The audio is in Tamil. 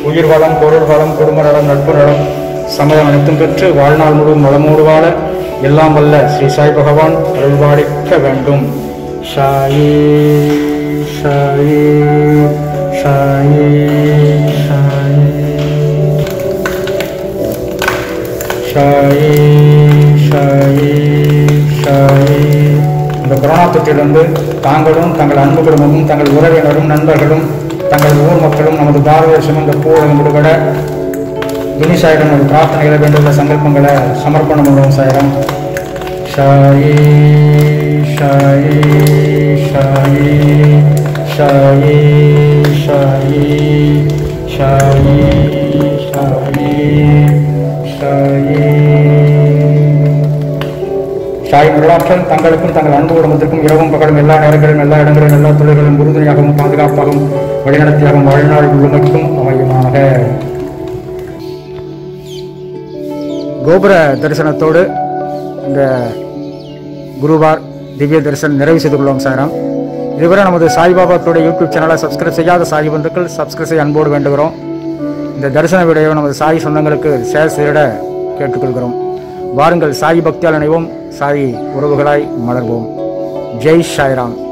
உயிர் வளம் பொருள் வளம் குடும்ப நலம் நட்பு நலம் சமயம் அனைத்தும் பெற்று வாழ்நாள் முழுவதும் வளமோடு வாழ எல்லாம் வல்ல ஸ்ரீ சாய் பகவான் அருள்பாலிக்க வேண்டும் சாயி சாயி சாயி சாயி ஷாயி ஷாயி ஷாயி இந்த கொரோனா தொற்றிலிருந்து தாங்களும் தங்கள் அன்பு குடும்பமும் தங்கள் உறவினரும் நண்பர்களும் தங்கள் ஊர் மக்களும் நமது பாரத தேசம் இந்த பூவுலகம் விடுபட துணிசாயிடம் ஒரு பிரார்த்தனைகளை வேண்டுள்ள சங்கல்பங்களை சமர்ப்பணம் பண்ணுவோம் சாயிரம் ஷாயி ஷாயி ஷாயி ஷாயி ஷாயி ஷாயி ஷாயி ஷாயி ஷாய் நிர்வாற்றல் தங்களுக்கும் தங்கள் அன்பு குடும்பத்திற்கும் இரவும் பகலும் எல்லா நேரங்களிலும் எல்லா இடங்களிலும் எல்லா தொழில்களும் உறுதுணையாகவும் பாதுகாப்பாகவும் வழிநடத்தியாகவும் வாழ்நாள் முழுமைக்கும் அமையுமாக கோபுர தரிசனத்தோடு இந்த குருவார் திவ்ய தரிசனம் நிறைவு செய்து கொள்வோம் சாரம் இதுவரை நமது சாய்பாபாத்தோட யூடியூப் சேனலை சப்ஸ்கிரைப் செய்யாத சாய் பந்துக்கள் சப்ஸ்கிரைப் செய்ய அன்போடு வேண்டுகிறோம் இந்த தரிசன வீடியோ நமது சாய் சொந்தங்களுக்கு ஷேர் செய்திட கேட்டுக்கொள்கிறோம் வாருங்கள் சாய் பக்தியால் இணைவோம் சாய் உறவுகளாய் மலர்வோம் ஜெய் சாய்ராம்